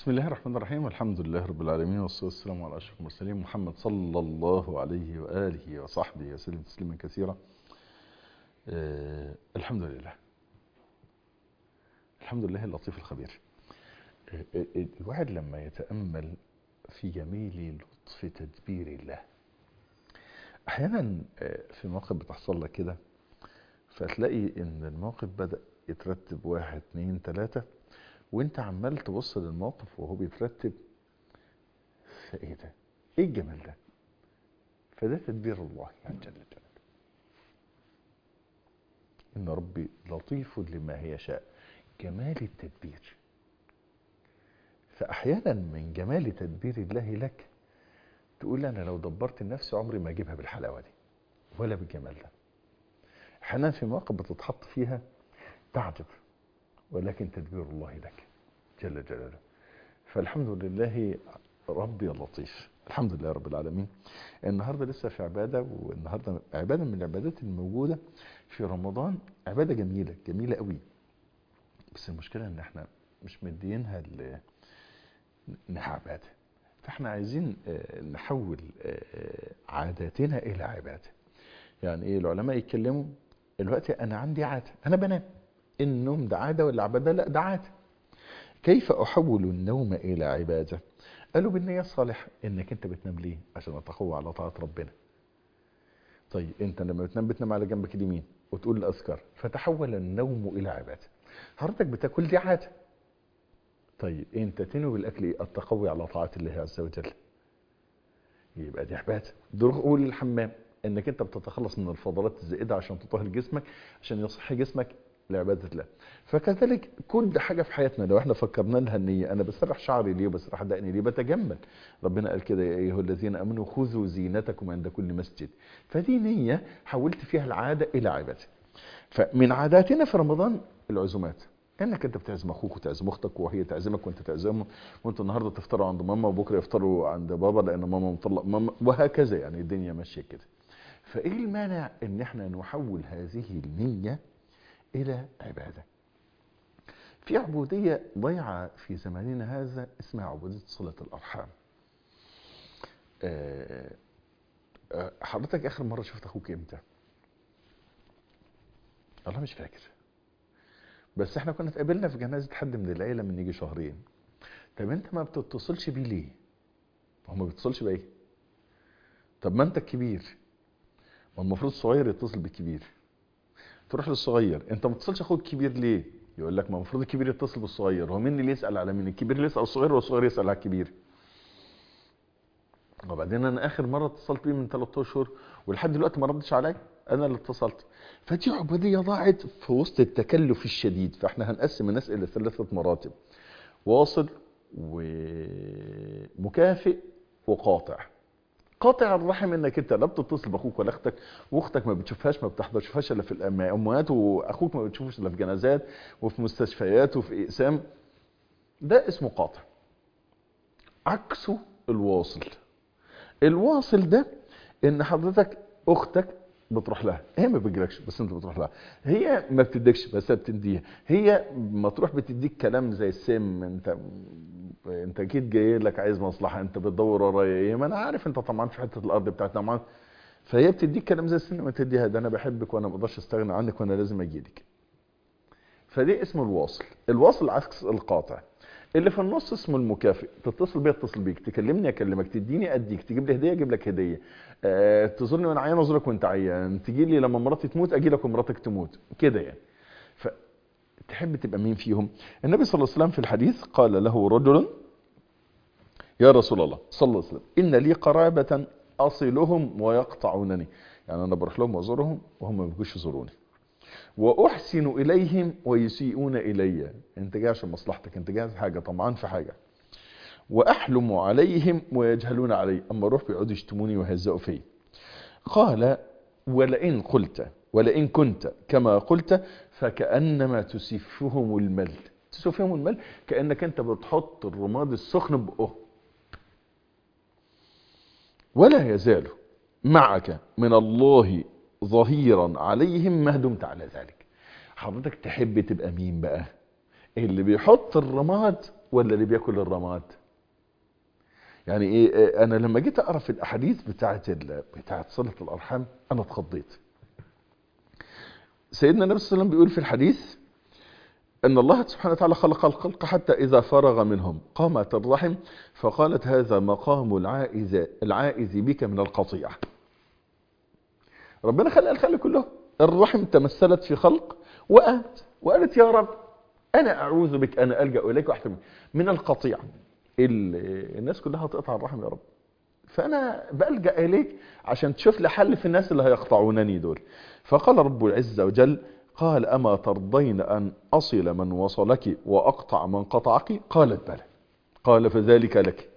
بسم الله الرحمن الرحيم والحمد لله رب العالمين والصلاة والسلام على أشرف المرسلين محمد صلى الله عليه وآله وصحبه وسلم تسليما كثيرا آه الحمد لله الحمد لله اللطيف الخبير آه آه الواحد لما يتأمل في جميل لطف تدبير الله أحيانا آه في مواقف بتحصل لك كده فتلاقي إن الموقف بدأ يترتب واحد اتنين تلاتة وانت عمال تبص للموقف وهو بيترتب فايه ده ايه الجمال ده فده تدبير الله عز جل جلاله ان ربي لطيف لما يشاء جمال التدبير فاحيانا من جمال تدبير الله لك تقول انا لو دبرت النفس عمري ما اجيبها بالحلاوه دي ولا بالجمال ده احيانا في مواقف بتتحط فيها تعجب ولكن تدبير الله لك جل جلاله فالحمد لله ربي اللطيف الحمد لله رب العالمين النهاردة لسه في عبادة والنهاردة عبادة من العبادات الموجودة في رمضان عبادة جميلة جميلة قوي بس المشكلة ان احنا مش مدينها انها عبادة فاحنا عايزين نحول عاداتنا الى عبادة يعني ايه العلماء يتكلموا دلوقتي انا عندي عادة انا بنام النوم ده عادة ولا عبادة لا ده عادة كيف أحول النوم إلى عبادة قالوا بالنية الصالحة إنك أنت بتنام ليه عشان أتقوى على طاعة ربنا طيب أنت لما بتنام بتنام على جنبك اليمين وتقول الأذكار فتحول النوم إلى عبادة حضرتك بتاكل دي عادة طيب أنت تنوي بالأكل إيه التقوي على طاعة الله عز وجل يبقى دي عبادة دخول الحمام انك انت بتتخلص من الفضلات الزائده عشان تطهر جسمك عشان يصح جسمك لعبادة الله فكذلك كل حاجة في حياتنا لو احنا فكرنا لها النية انا بسرح شعري ليه بسرح دقني ليه بتجمل ربنا قال كده يا ايها الذين امنوا خذوا زينتكم عند كل مسجد فدي نية حولت فيها العادة الى عبادة فمن عاداتنا في رمضان العزومات انك انت بتعزم اخوك وتعزم اختك وهي تعزمك وانت تعزمهم وانتوا النهارده تفطروا عند ماما وبكره يفطروا عند بابا لان ماما مطلق ماما وهكذا يعني الدنيا ماشيه كده فايه المانع ان احنا نحول هذه النيه الى عباده في عبوديه ضيعه في زماننا هذا اسمها عبوديه صله الارحام أه أه حضرتك اخر مره شفت اخوك امتى والله مش فاكر بس احنا كنا اتقابلنا في جنازه حد من العيله من يجي شهرين طب انت ما بتتصلش بيه ليه هو ما بيتصلش بايه طب ما انت الكبير ما المفروض الصغير يتصل بالكبير تروح للصغير انت ما بتصلش اخوك الكبير ليه يقول لك ما المفروض الكبير يتصل بالصغير هو مين اللي يسال على مين الكبير اللي يسال الصغير ولا الصغير يسال على الكبير وبعدين انا اخر مره اتصلت بيه من 3 اشهر ولحد دلوقتي ما ردش عليا انا اللي اتصلت فدي عبوديه ضاعت في وسط التكلف الشديد فاحنا هنقسم الناس الى ثلاثه مراتب واصل ومكافئ وقاطع قاطع الرحم انك انت لا بتتصل باخوك ولا اختك واختك ما بتشوفهاش ما بتحضرش الا في الامهات واخوك ما بتشوفش الا في جنازات وفي مستشفيات وفي اقسام ده اسمه قاطع عكسه الواصل الواصل ده ان حضرتك اختك بتروح لها هي ما بتجيلكش بس انت بتروح لها هي ما بتديكش بس بتديها هي ما تروح بتديك كلام زي السم انت انت اكيد جاي لك عايز مصلحه انت بتدور ورايا ايه ما انا عارف انت طبعا في حته الارض بتاعتنا طبعا فهي بتديك كلام زي السن ما تديها ده انا بحبك وانا ما اقدرش استغنى عنك وانا لازم اجي لك فدي اسمه الواصل الواصل عكس القاطع اللي في النص اسمه المكافئ تتصل بيا اتصل بيك تكلمني اكلمك تديني اديك تجيب لي هديه اجيب لك هديه أه تزورني وانا عيان ازورك وانت عيان تجي لي لما مراتي تموت اجي لك ومراتك تموت كده يعني فتحب تبقى مين فيهم النبي صلى الله عليه وسلم في الحديث قال له رجل يا رسول الله صلى الله عليه وسلم ان لي قرابه اصلهم ويقطعونني يعني انا بروح لهم وازورهم وهم ما بيجوش يزوروني واحسن اليهم ويسيئون الي انت جاي عشان مصلحتك انت جاي حاجه طمعان في حاجه واحلم عليهم ويجهلون علي اما اروح بيقعدوا يشتموني ويهزقوا فيا قال ولئن قلت ولئن كنت كما قلت فكانما تسفهم المل تسفهم المل كانك انت بتحط الرماد السخن بقه ولا يزال معك من الله ظهيرا عليهم ما دمت على ذلك حضرتك تحب تبقى مين بقى اللي بيحط الرماد ولا اللي بياكل الرماد يعني ايه انا لما جيت اقرا في الاحاديث بتاعه بتاعه صله الارحام انا اتخضيت سيدنا النبي صلى الله عليه وسلم بيقول في الحديث ان الله سبحانه وتعالى خلق الخلق حتى اذا فرغ منهم قامت الرحم فقالت هذا مقام العائز العائز بك من القطيعه ربنا خلق الخلق كله الرحم تمثلت في خلق وقالت وقالت يا رب انا اعوذ بك انا الجا اليك واحتمي من القطيعه الناس كلها هتقطع الرحم يا رب فانا بلجا اليك عشان تشوف لي حل في الناس اللي هيقطعونني دول فقال رب العزه وجل قال اما ترضين ان اصل من وصلك واقطع من قطعك قالت بلى قال فذلك لك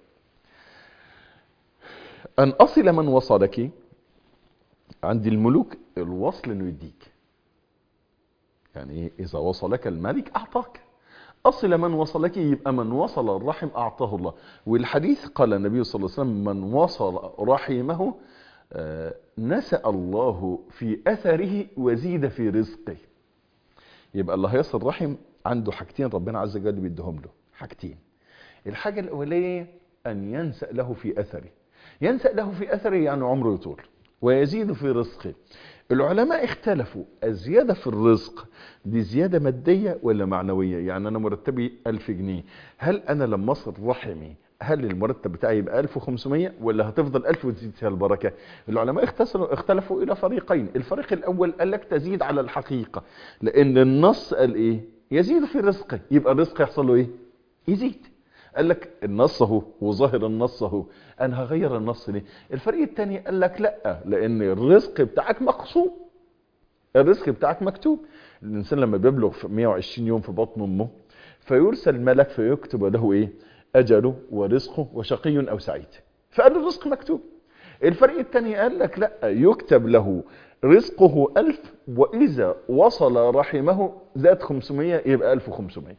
ان اصل من وصلك عند الملوك الوصل انه يديك يعني ايه اذا وصلك الملك اعطاك اصل من وصلك يبقى من وصل الرحم اعطاه الله والحديث قال النبي صلى الله عليه وسلم من وصل رحمه آه نسأ الله في اثره وزيد في رزقه يبقى اللي هيصل رحم عنده حاجتين ربنا عز وجل بيديهم له حاجتين الحاجة الاولية ان ينسأ له في اثره ينسأ له في اثره يعني عمره يطول ويزيد في رزقه العلماء اختلفوا الزيادة في الرزق دي زيادة مادية ولا معنوية يعني أنا مرتبي ألف جنيه هل أنا لما أصل رحمي هل المرتب بتاعي يبقى 1500 ولا هتفضل 1000 وتزيد فيها البركة العلماء اختلفوا, اختلفوا إلى فريقين الفريق الأول قال لك تزيد على الحقيقة لأن النص قال إيه يزيد في رزقه يبقى الرزق يحصل له إيه يزيد قال لك النص اهو وظاهر النص اهو انا هغير النص ليه الفريق الثاني قال لك لا لان الرزق بتاعك مقسوم الرزق بتاعك مكتوب الانسان لما بيبلغ في 120 يوم في بطن امه فيرسل ملك فيكتب له ايه اجله ورزقه وشقي او سعيد فقال الرزق مكتوب الفريق الثاني قال لك لا يكتب له رزقه ألف وإذا وصل رحمه زاد 500 يبقى 1500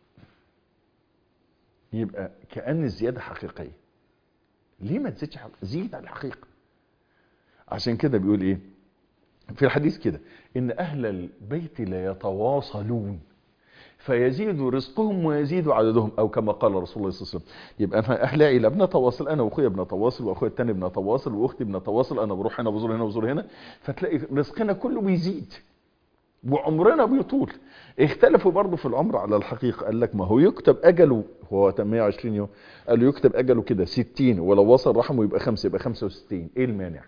يبقى كأن الزيادة حقيقية ليه ما تزيدش حق... زيد على الحقيقة عشان كده بيقول ايه في الحديث كده ان اهل البيت لا يتواصلون فيزيد رزقهم ويزيد عددهم او كما قال رسول الله صلى الله عليه وسلم يبقى انا اهل عيله بنتواصل انا واخويا بنتواصل واخويا الثاني بنتواصل واختي بنتواصل انا بروح هنا بزور هنا وبزور هنا فتلاقي رزقنا كله بيزيد وعمرنا بيطول اختلفوا برضه في العمر على الحقيقة قال لك ما هو يكتب أجله هو 120 يوم قال له يكتب أجله كده 60 ولو وصل رحمه يبقى 5 يبقى 65 ايه المانع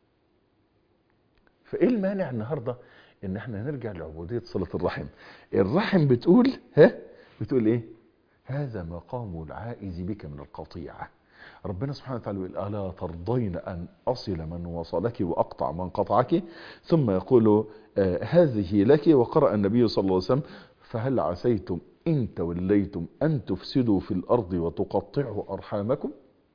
فايه المانع النهاردة ان احنا نرجع لعبودية صلة الرحم الرحم بتقول ها بتقول ايه هذا مقام العائز بك من القطيعة ربنا سبحانه وتعالى يقول ألا ترضين أن أصل من وصلك وأقطع من قطعك ثم يقول آه هذه لك وقرأ النبي صلى الله عليه وسلم فهل عسيتم إن توليتم أن تفسدوا في الأرض وتقطعوا أرحامكم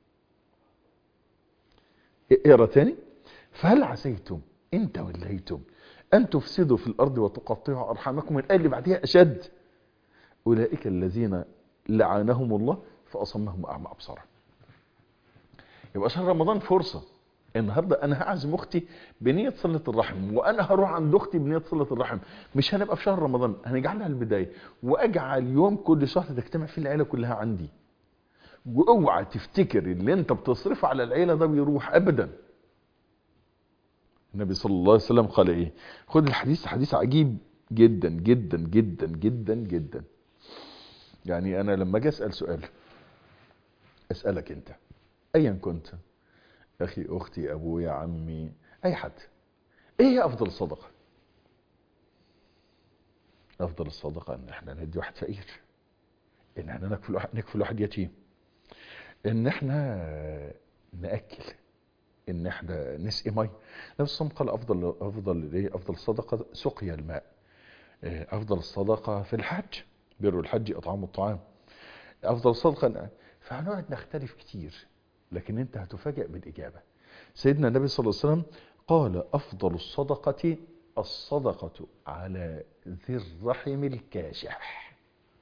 اقرأ تاني فهل عسيتم إن توليتم أن تفسدوا في الأرض وتقطعوا أرحامكم الآية اللي بعدها أشد أولئك الذين لعنهم الله فأصمهم أعمى أبصارهم يبقى شهر رمضان فرصة النهاردة انا هعزم اختي بنية صلة الرحم وانا هروح عند اختي بنية صلة الرحم مش هنبقى في شهر رمضان هنجعلها البداية واجعل يوم كل شهر تجتمع فيه العيلة كلها عندي واوعى تفتكر اللي انت بتصرفه على العيلة ده بيروح ابدا النبي صلى الله عليه وسلم قال ايه خد الحديث حديث عجيب جدا جدا جدا جدا جدا يعني انا لما اجي اسال سؤال اسالك انت ايا كنت اخي اختي ابويا عمي اي حد ايه هي افضل صدقه افضل الصدقه ان احنا ندي واحد فقير ان احنا نكفل واحد نكفل واحد يتيم ان احنا ناكل ان احنا نسقي مي النبي صلى قال افضل افضل ايه افضل الصدقه سقيا الماء افضل الصدقه في الحج بر الحج اطعام الطعام افضل الصدقه فهنقعد نختلف كتير لكن انت هتفاجئ بالاجابه سيدنا النبي صلى الله عليه وسلم قال افضل الصدقه الصدقه على ذي الرحم الكاشح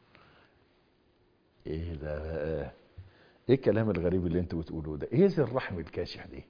ايه ده بقى ايه الكلام الغريب اللي انت بتقوله ده ايه ذي الرحم الكاشح دي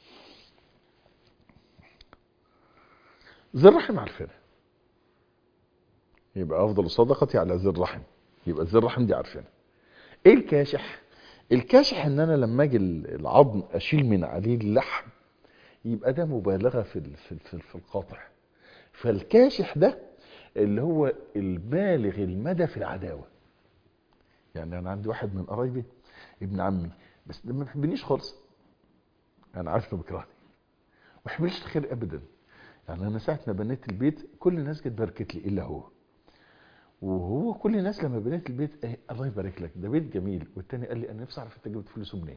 ذي الرحم عارفينها يبقى افضل الصدقه على ذي الرحم يبقى ذي الرحم دي عارفينها ايه الكاشح الكاشح ان انا لما اجي العظم اشيل من عليه اللحم يبقى ده مبالغه في ال- في ال- في, ال- في القطع فالكاشح ده اللي هو البالغ المدى في العداوه يعني انا عندي واحد من قرايبي ابن عمي بس ده ما بيحبنيش خالص انا عارف انه بيكرهني ما بيحبليش الخير ابدا يعني انا ساعه ما بنيت البيت كل الناس جت باركت لي الا هو وهو كل الناس لما بنيت البيت ايه الله يبارك لك ده بيت جميل والتاني قال لي انا نفسي اعرف انت جبت فلوسه منين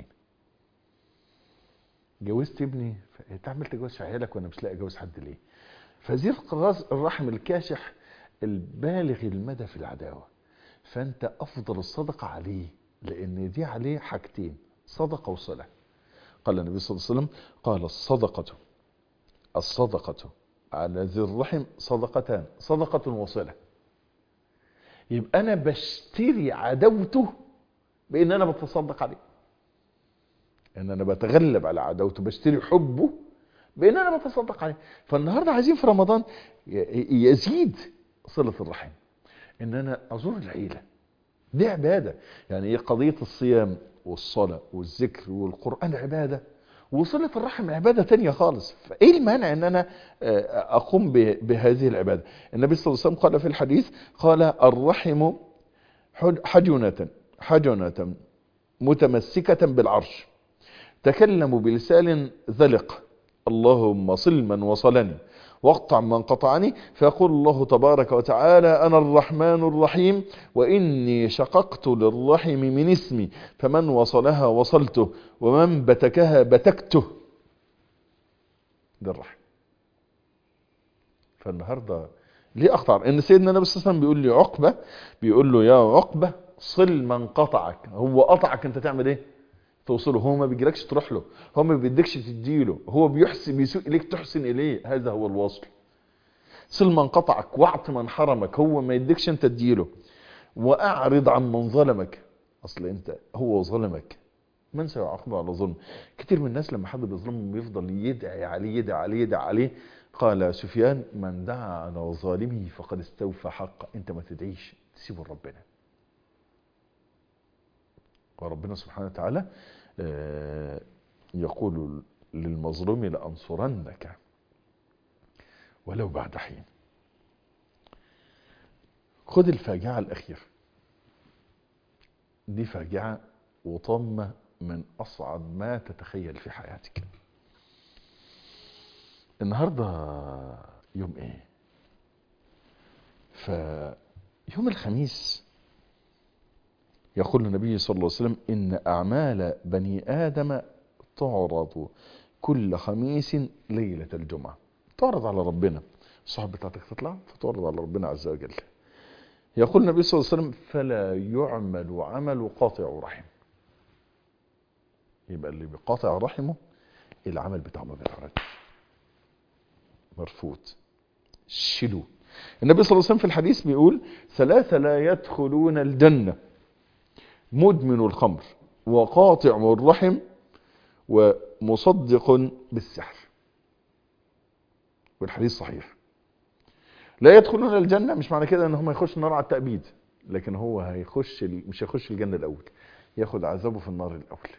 جوزت ابني انت عمال تجوز في عيالك وانا مش لاقي اجوز حد ليه فزي القراص الرحم الكاشح البالغ المدى في العداوه فانت افضل الصدقه عليه لان دي عليه حاجتين صدقه وصله قال النبي صلى الله عليه وسلم قال الصدقه الصدقه على ذي الرحم صدقتان صدقه وصله يبقى انا بشتري عداوته بان انا بتصدق عليه ان انا بتغلب على عداوته بشتري حبه بان انا بتصدق عليه فالنهارده عايزين في رمضان ي- يزيد صله الرحم ان انا ازور العيله دي عباده يعني ايه قضيه الصيام والصلاه والذكر والقران عباده وصله الرحم عباده تانية خالص فايه المانع ان انا آه، اقوم ب- بهذه العباده النبي صلى الله عليه وسلم قال في الحديث قال الرحم حج- حجنه حجنه متمسكه بالعرش تكلموا بلسان ذلق اللهم صل من وصلني واقطع من قطعني فيقول الله تبارك وتعالى أنا الرحمن الرحيم وإني شققت للرحم من اسمي فمن وصلها وصلته ومن بتكها بتكته ده الرحم فالنهاردة ليه أقطع إن سيدنا النبي صلى الله عليه وسلم بيقول لي عقبة بيقول له يا عقبة صل من قطعك هو قطعك أنت تعمل إيه توصله هو ما بيجيلكش تروح له هو ما بيديكش تديله هو بيحسن بيسوء اليك تحسن اليه هذا هو الوصل صل من قطعك واعط من حرمك هو ما يديكش انت تديله واعرض عن من ظلمك اصل انت هو ظلمك من سيعاقب على ظلم كتير من الناس لما حد بيظلمه بيفضل يدعي عليه يدعي عليه يدعي عليه قال سفيان من دعا على ظالمه فقد استوفى حقه انت ما تدعيش تسيبه لربنا وربنا سبحانه وتعالى آه، يقول للمظلوم لأنصرنك ولو بعد حين خد الفاجعة الأخيرة دي فاجعة وطامة من أصعب ما تتخيل في حياتك النهاردة يوم ايه فيوم الخميس يقول النبي صلى الله عليه وسلم إن أعمال بني آدم تعرض كل خميس ليلة الجمعة تعرض على ربنا الصحب بتاعتك تطلع فتعرض على ربنا عز وجل يقول النبي صلى الله عليه وسلم فلا يعمل عمل قاطع رحم يبقى اللي بيقاطع رحمه العمل بتاعه ما بيتعرضش مرفوض شيلوه النبي صلى الله عليه وسلم في الحديث بيقول ثلاثة لا يدخلون الجنة مدمن الخمر وقاطع الرحم ومصدق بالسحر والحديث صحيح لا يدخلون الجنة مش معنى كده ان هم يخش النار على التأبيد لكن هو هيخش ال- مش هيخش الجنة الأول ياخد عذابه في النار الأول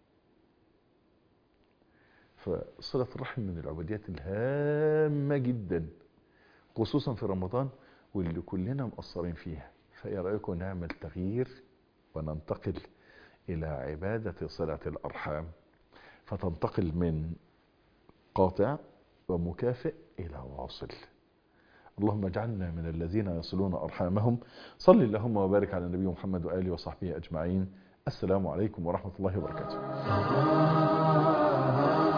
فصلة الرحم من العبوديات الهامة جدا خصوصا في رمضان واللي كلنا مقصرين فيها فايه رأيكم نعمل تغيير وننتقل إلى عبادة صلة الأرحام فتنتقل من قاطع ومكافئ إلى واصل اللهم اجعلنا من الذين يصلون أرحامهم صل اللهم وبارك على النبي محمد وآله وصحبه أجمعين السلام عليكم ورحمة الله وبركاته